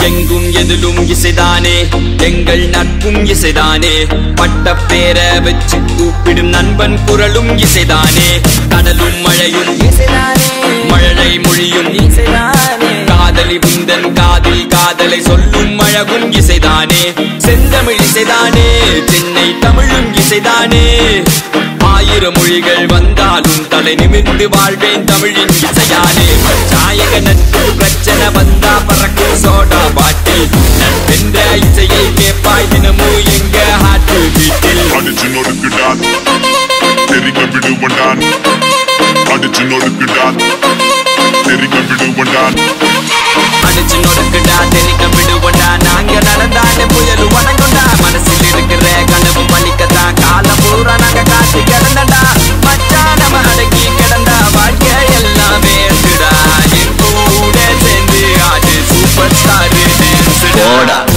எங்கும் எதிலும் இசைதானே எங்கள் நட்பும் இசைதானே பட்ட பேர வச்சு கூப்பிடும் நண்பன் குரலும் இசைதானே கடலும் மழையும் இசைதானே மழலை மொழியும் இசைதானே காதலி உந்தன் காதில் காதலை சொல்லும் அழகும் இசைதானே செந்தமிழ் இசைதானே சென்னை தமிழும் இசைதானே ஆயிரம் மொழிகள் வந்தாலும் தலை நிமிர்ந்து வாழ்வேன் தமிழின் இசையானே சாயக நட்பு பிரச்சனை வந்தா பறக்கும் சோடா பாட்டில் நட்பென்ற இசையை கேட்பாய் தினமும் எங்க ஹாட்டு வீட்டில் அடிச்சு நொறுக்குடான் தெரிக்க விடுவண்டான் அடிச்சு நொறுக்குடான் தெரிக்க விடுவண்டான் அடிச்சு நொறுக்குடா தெரிக்க விடுவண்டா நாங்க நடந்தாலே புயல் வணங்குண்டா மனசில் இருக்கிற கனவு பழிக்கத்தான் காலம் பூரா நாங்க காத்து கிடந்தடா மச்சான் நம்ம அடங்கி கிடந்தா வாழ்க்கை எல்லாம் வேண்டுடா என் கூட சேர்ந்து ஆடு சூப்பர் ஸ்டார் டான்ஸ்டா